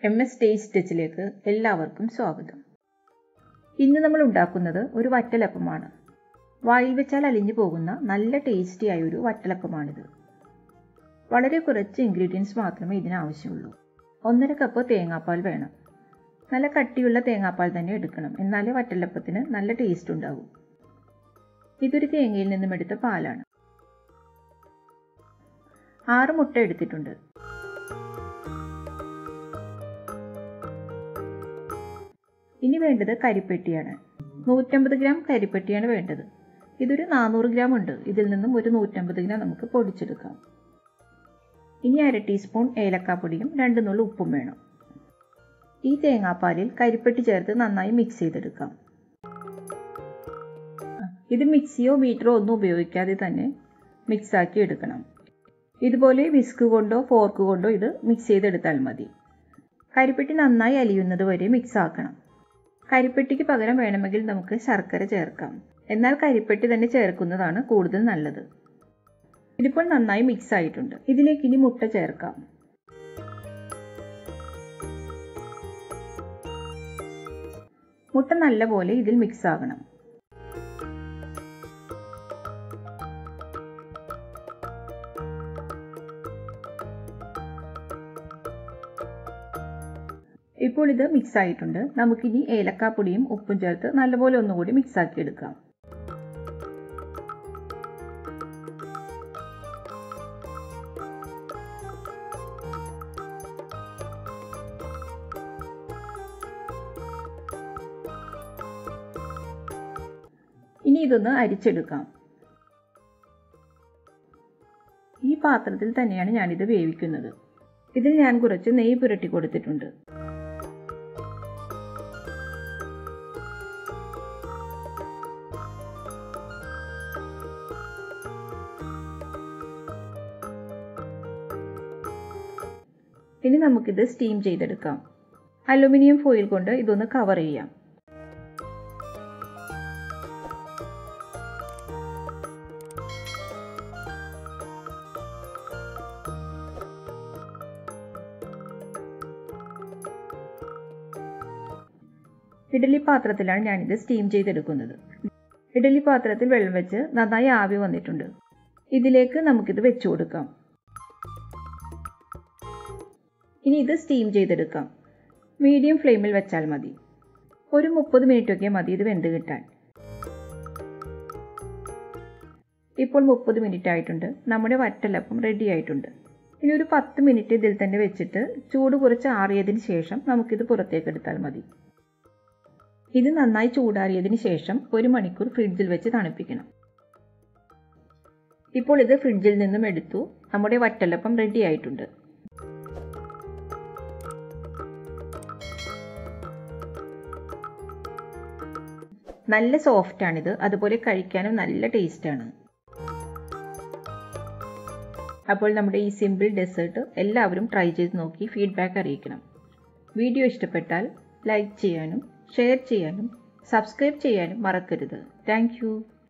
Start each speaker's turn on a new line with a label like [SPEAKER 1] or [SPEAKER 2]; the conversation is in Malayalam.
[SPEAKER 1] എം എസ് ടേസ്റ്റ് ടച്ചിലേക്ക് എല്ലാവർക്കും സ്വാഗതം ഇന്ന് നമ്മൾ ഉണ്ടാക്കുന്നത് ഒരു വറ്റലപ്പമാണ് വായിൽ വെച്ചാൽ അലിഞ്ഞു പോകുന്ന നല്ല ടേസ്റ്റിയായ ഒരു വറ്റലപ്പമാണിത് വളരെ കുറച്ച് ഇൻഗ്രീഡിയൻസ് മാത്രമേ ഇതിന് ആവശ്യമുള്ളൂ ഒന്നര കപ്പ് തേങ്ങാപ്പാൽ വേണം നല്ല കട്ടിയുള്ള തേങ്ങാപ്പാൽ തന്നെ എടുക്കണം എന്നാലേ വറ്റലപ്പത്തിന് നല്ല ടേസ്റ്റ് ഉണ്ടാകും ഇതൊരു തേങ്ങയിൽ നിന്നും എടുത്ത പാലാണ് ആറ് മുട്ട എടുത്തിട്ടുണ്ട് ഇനി വേണ്ടത് കരിപ്പെട്ടിയാണ് നൂറ്റമ്പത് ഗ്രാം കരിപ്പെട്ടിയാണ് വേണ്ടത് ഇതൊരു നാനൂറ് ഗ്രാം ഉണ്ട് ഇതിൽ നിന്നും ഒരു നൂറ്റമ്പത് ഗ്രാം നമുക്ക് പൊടിച്ചെടുക്കാം ഇനി അര ടീസ്പൂൺ ഏലക്കാപ്പൊടിയും രണ്ട് നുള്ളു ഉപ്പും വേണം ഈ തേങ്ങാപ്പാലിൽ കരിപ്പെട്ടി ചേർത്ത് നന്നായി മിക്സ് ചെയ്തെടുക്കാം ഇത് മിക്സിയോ ബീറ്ററോ ഒന്നും ഉപയോഗിക്കാതെ തന്നെ മിക്സാക്കി എടുക്കണം ഇതുപോലെ വിസ്ക് കൊണ്ടോ ഫോർക്ക് കൊണ്ടോ ഇത് മിക്സ് ചെയ്തെടുത്താൽ മതി കരിപ്പെട്ടി നന്നായി അലിയുന്നത് വരെ മിക്സ് ആക്കണം കരിപ്പെട്ടിക്ക് പകരം വേണമെങ്കിൽ നമുക്ക് ശർക്കര ചേർക്കാം എന്നാൽ കരിപ്പെട്ടി തന്നെ ചേർക്കുന്നതാണ് കൂടുതൽ നല്ലത് ഇതിപ്പോൾ നന്നായി മിക്സ് ആയിട്ടുണ്ട് ഇതിലേക്ക് ഇനി മുട്ട ചേർക്കാം മുട്ട നല്ലപോലെ ഇതിൽ മിക്സ് ആകണം ഇപ്പോൾ ഇത് മിക്സ് ആയിട്ടുണ്ട് നമുക്കിനി ഏലക്കാപ്പൊടിയും ഉപ്പും ചേർത്ത് നല്ലപോലെ ഒന്നുകൂടി മിക്സ് ആക്കി എടുക്കാം ഇനി ഇതൊന്ന് അരിച്ചെടുക്കാം ഈ പാത്രത്തിൽ തന്നെയാണ് ഞാനിത് വേവിക്കുന്നത് ഇതിൽ ഞാൻ കുറച്ച് നെയ്യ് പുരട്ടി കൊടുത്തിട്ടുണ്ട് ഇനി നമുക്കിത് സ്റ്റീം ചെയ്തെടുക്കാം അലുമിനിയം ഫോയിൽ കൊണ്ട് ഇതൊന്ന് കവർ ചെയ്യാം ഇഡലി പാത്രത്തിലാണ് ഞാനിത് സ്റ്റീം ചെയ്തെടുക്കുന്നത് ഇഡലി പാത്രത്തിൽ വെള്ളം വെച്ച് നന്നായി ആവി വന്നിട്ടുണ്ട് ഇതിലേക്ക് നമുക്കിത് വെച്ചു കൊടുക്കാം ഇനി ഇത് സ്റ്റീം ചെയ്തെടുക്കാം മീഡിയം ഫ്ലെയിമിൽ വെച്ചാൽ മതി ഒരു മുപ്പത് മിനിറ്റൊക്കെ മതി ഇത് വെന്ത് കിട്ടാൻ ഇപ്പോൾ മുപ്പത് മിനിറ്റ് ആയിട്ടുണ്ട് നമ്മുടെ വറ്റലപ്പം റെഡി ആയിട്ടുണ്ട് ഇനി ഒരു പത്ത് മിനിറ്റ് ഇതിൽ തന്നെ വെച്ചിട്ട് ചൂട് കുറച്ച് ആറിയതിന് ശേഷം നമുക്കിത് പുറത്തേക്ക് എടുത്താൽ മതി ഇത് നന്നായി ചൂടാറിയതിന് ശേഷം ഒരു മണിക്കൂർ ഫ്രിഡ്ജിൽ വെച്ച് തണുപ്പിക്കണം ഇപ്പോൾ ഇത് ഫ്രിഡ്ജിൽ നിന്നും എടുത്തു നമ്മുടെ വറ്റലപ്പം റെഡി ആയിട്ടുണ്ട് നല്ല സോഫ്റ്റ് ആണിത് അതുപോലെ കഴിക്കാനും നല്ല ടേസ്റ്റാണ് അപ്പോൾ നമ്മുടെ ഈ സിമ്പിൾ ഡെസേർട്ട് എല്ലാവരും ട്രൈ ചെയ്ത് നോക്കി ഫീഡ്ബാക്ക് അറിയിക്കണം വീഡിയോ ഇഷ്ടപ്പെട്ടാൽ ലൈക്ക് ചെയ്യാനും ഷെയർ ചെയ്യാനും സബ്സ്ക്രൈബ് ചെയ്യാനും മറക്കരുത് താങ്ക്